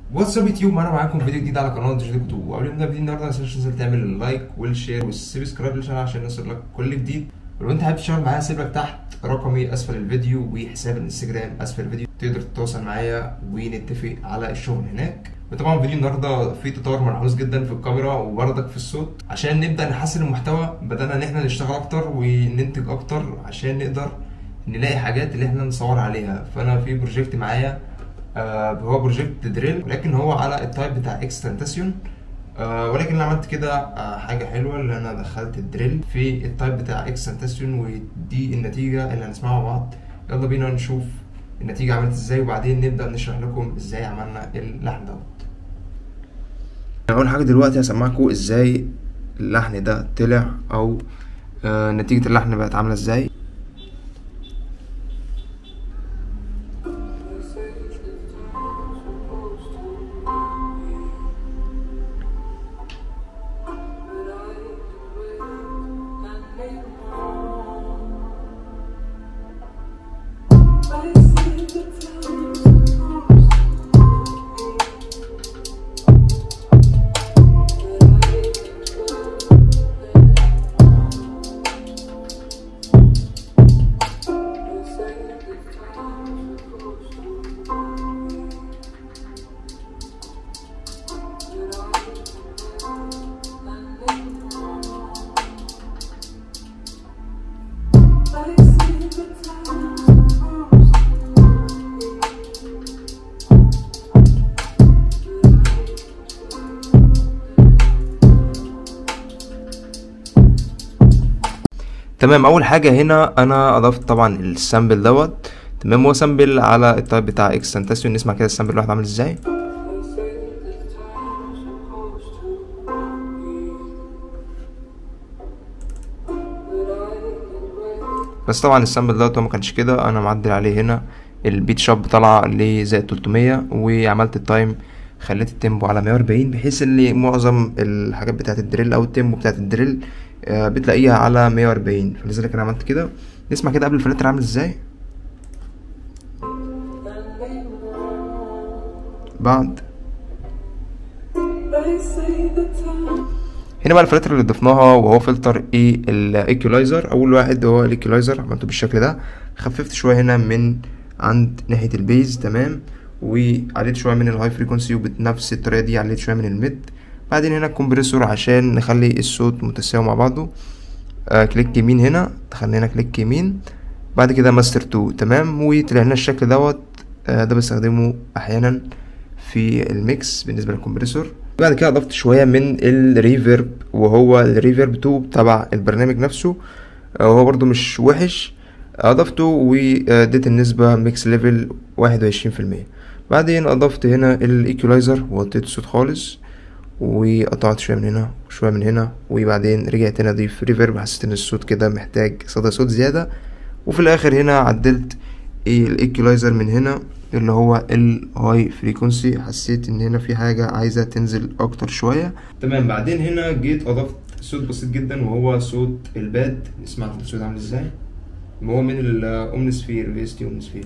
واتساب يوتيوب انا معاكم فيديو جديد على قناه ديجيتال كتب وقبل ما نبدا الفيديو النهارده ما تنساش تنزل تعمل اللايك والشير والسبسكرايب للشانل عشان يوصل لك كل جديد ولو انت حابب تشتغل معايا سيب لك تحت رقمي اسفل الفيديو وحساب الانستجرام اسفل الفيديو تقدر تتواصل معايا ونتفق على الشغل هناك وطبعا فيديو النهارده فيه تطور ملحوظ جدا في الكاميرا وبرضك في الصوت عشان نبدا نحسن المحتوى بدانا ان احنا نشتغل اكتر وننتج اكتر عشان نقدر نلاقي حاجات اللي احنا نصور عليها فانا في بروجكت معايا آه هو بروجكت دريل ولكن هو على التايب بتاع اكستنتاسيون آه ولكن انا عملت كده آه حاجه حلوه اللي انا دخلت الدريل في التايب بتاع اكستنتاسيون ودي النتيجه اللي هنسمعها مع بعض يلا بينا نشوف النتيجه عملت ازاي وبعدين نبدا نشرح لكم ازاي عملنا اللحن دوت اول حاجه دلوقتي هسمعكم ازاي اللحن ده طلع او آه نتيجه اللحن بقت عامله ازاي تمام اول حاجه هنا انا اضفت طبعا السامبل دوت تمام هو سامبل على التايب بتاع اكستنتاسيون نسمع كده السامبل الواحد عامل ازاي بس طبعا السامبل دوت هو ما كانش كده انا معدل عليه هنا البيت شوب طالعه لزائد 300 وعملت التايم خليت التيمبو على 140 بحيث ان معظم الحاجات بتاعت الدريل او التيمبو بتاعت الدريل بتلاقيها على 140 فلذلك انا عملت كده نسمع كده قبل الفلاتر عامل ازاي بعد هنا بقى الفلاتر اللي ضفناها وهو فلتر ايه الايكولايزر اول واحد هو الايكولايزر عملته بالشكل ده خففت شويه هنا من عند ناحيه البيز تمام وعليت شويه من الهاي فريكونسي وبنفس الطريقه دي عليت شويه من الميد بعدين هنا الكمبريسور عشان نخلي الصوت متساوي مع بعضه آه كليك يمين هنا دخلنا هنا كليك يمين بعد كده ماستر 2 تمام وطلع لنا الشكل دوت آه ده بستخدمه احيانا في الميكس بالنسبه للكمبريسور بعد كده اضفت شويه من الريفيرب وهو الريفيرب 2 تبع البرنامج نفسه آه وهو برضو مش وحش اضفته واديت النسبه ميكس ليفل واحد وعشرين في المية بعدين اضفت هنا الايكولايزر ووطيت الصوت خالص وقطعت شويه من هنا وشويه من هنا وبعدين رجعت هنا اضيف ريفيرب حسيت ان الصوت كده محتاج صدى صوت زياده وفي الاخر هنا عدلت الايكولايزر من هنا اللي هو الهاي فريكونسي حسيت ان هنا في حاجه عايزه تنزل اكتر شويه تمام بعدين هنا جيت اضفت صوت بسيط جدا وهو صوت الباد نسمع الصوت عامل ازاي هو من الاومنسفير في اس تي اومنسفير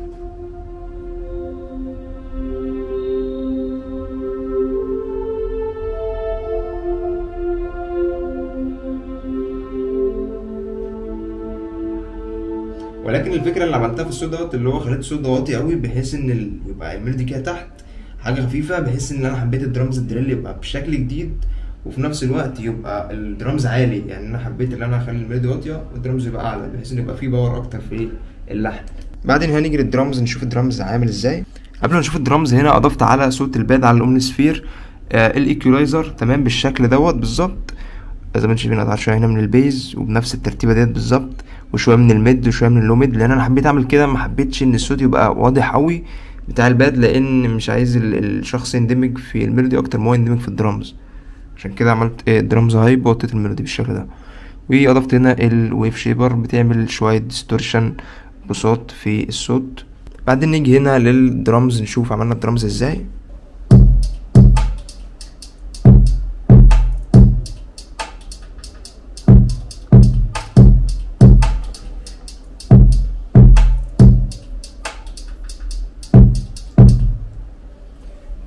ولكن الفكره اللي عملتها في الصوت دوت اللي هو خليت الصوت ده واطي قوي بحيث ان ال... يبقى الميلودي كده تحت حاجه خفيفه بحيث ان انا حبيت الدرامز الدريل يبقى بشكل جديد وفي نفس الوقت يبقى الدرامز عالي يعني انا حبيت ان انا اخلي الميلودي واطيه والدرامز يبقى اعلى بحيث ان يبقى فيه باور اكتر في اللحن بعدين هنيجي للدرامز نشوف الدرامز عامل ازاي قبل ما نشوف الدرامز هنا اضفت على صوت الباد على الاومنسفير آه الايكولايزر تمام بالشكل دوت بالظبط زي ما انتم شايفين قطعت شويه هنا من البيز وبنفس الترتيبه ديت بالظبط وشويه من الميد وشويه من اللو ميد لان انا حبيت اعمل كده ما حبيتش ان الصوت يبقى واضح قوي بتاع الباد لان مش عايز الشخص يندمج في الميلودي اكتر ما هو يندمج في الدرامز عشان كده عملت ايه درامز هاي بوطيت الميلودي بالشكل ده واضفت هنا الويف شيبر بتعمل شويه ديستورشن بصوت في الصوت بعدين نيجي هنا للدرامز نشوف عملنا الدرامز ازاي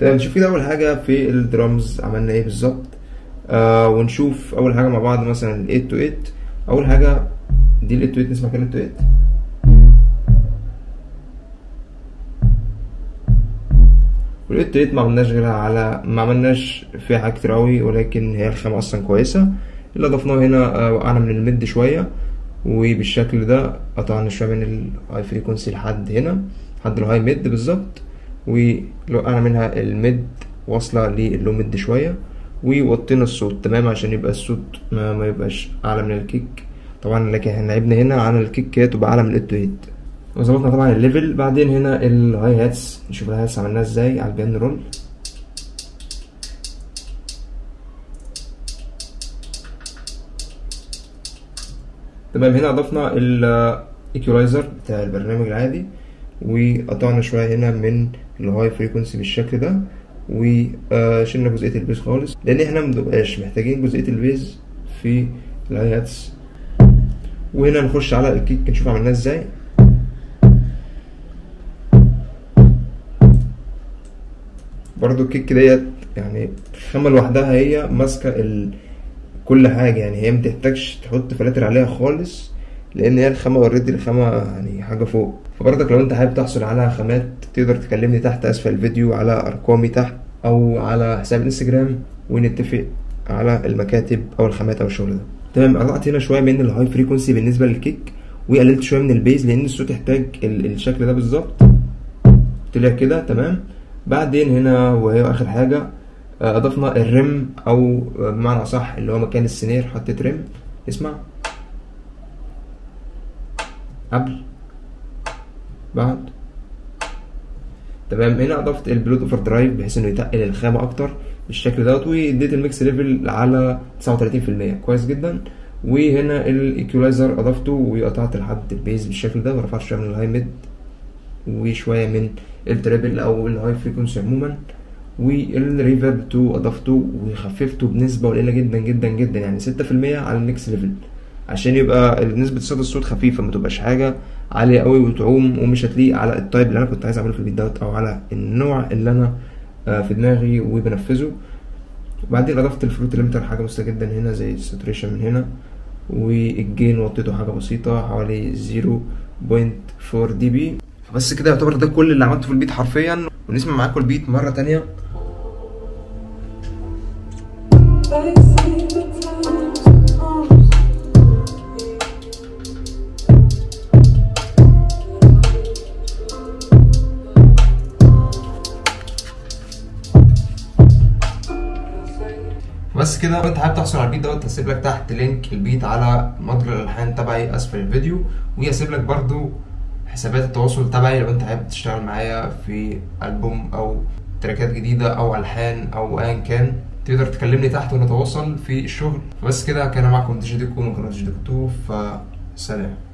تمام نشوف كده اول حاجه في الدرامز عملنا ايه بالظبط آه ونشوف اول حاجه مع بعض مثلا ال 8 تو 8 اول حاجه دي ال 8 تو 8 نسمع كده ال 8 تو 8 وال 8 تو 8 ما عملناش غيرها على ما عملناش فيها حاجات كتير قوي ولكن هي الخامه اصلا كويسه اللي اضفناه هنا آه وقعنا من الميد شويه وبالشكل ده قطعنا شويه من الهاي فريكونسي لحد هنا لحد الهاي ميد بالظبط ولو انا منها الميد واصله للو ميد شويه ووطينا الصوت تمام عشان يبقى الصوت ما, ما يبقاش اعلى من الكيك طبعا لكن احنا لعبنا هنا على الكيك هي تبقى اعلى من الات هيت وظبطنا طبعا الليفل بعدين هنا الهاي هاتس نشوف الهاي هاتس عملناها ازاي على البيان رول تمام هنا اضفنا الايكولايزر بتاع البرنامج العادي وقطعنا شويه هنا من الهاي فريكونسي بالشكل ده وشلنا جزئيه البيز خالص لان احنا مبنبقاش محتاجين جزئيه البيز في الهاي هاتس وهنا نخش على الكيك نشوف عملناه ازاي برضو الكيك ديت يعني الخامه لوحدها هي ماسكه ال... كل حاجه يعني هي متحتاجش تحط فلاتر عليها خالص لان هي الخامه اوريدي الخامه يعني حاجه فوق فبرضك لو انت حابب تحصل على خامات تقدر تكلمني تحت اسفل الفيديو على ارقامي تحت او على حساب الانستجرام ونتفق على المكاتب او الخامات او الشغل ده تمام قطعت هنا شويه من الهاي فريكونسي بالنسبه للكيك وقللت شويه من البيز لان الصوت يحتاج الشكل ده بالظبط طلع كده تمام بعدين هنا وهي اخر حاجه اضفنا الرم او بمعنى اصح اللي هو مكان السنير حطيت رم اسمع قبل بعد تمام هنا اضفت البلود اوفر درايف بحيث انه يتقل الخامه اكتر بالشكل دوت واديت الميكس ليفل على 39% كويس جدا وهنا الايكولايزر اضفته وقطعت لحد البيز بالشكل ده ورفعت شويه من الهاي ميد وشويه من التريبل او الهاي فريكونسي عموما والريفرب 2 اضفته وخففته بنسبه قليله جدا جدا جدا يعني 6% على النكست ليفل عشان يبقى نسبة صدى الصوت خفيفة ما تبقاش حاجة عالية قوي وتعوم ومش هتليق على التايب اللي انا كنت عايز اعمله في البيت دوت او على النوع اللي انا في دماغي وبنفذه وبعدين اضفت الفلوت ليمتر حاجة بسيطة جدا هنا زي الساتوريشن من هنا والجين وطيته حاجة بسيطة حوالي 0.4 دي بي بس كده يعتبر ده كل اللي عملته في البيت حرفيا ونسمع معاكم البيت مرة تانية بس كده لو انت حابب تحصل على البيت دوت هسيب لك تحت لينك البيت على متجر الالحان تبعي اسفل الفيديو وهسيب لك برضو حسابات التواصل تبعي لو انت حابب تشتغل معايا في البوم او تراكات جديده او الحان او ايا كان تقدر تكلمني تحت ونتواصل في الشغل فبس كده كان معكم ديجي ديكو من قناه ديجي ديكو فسلام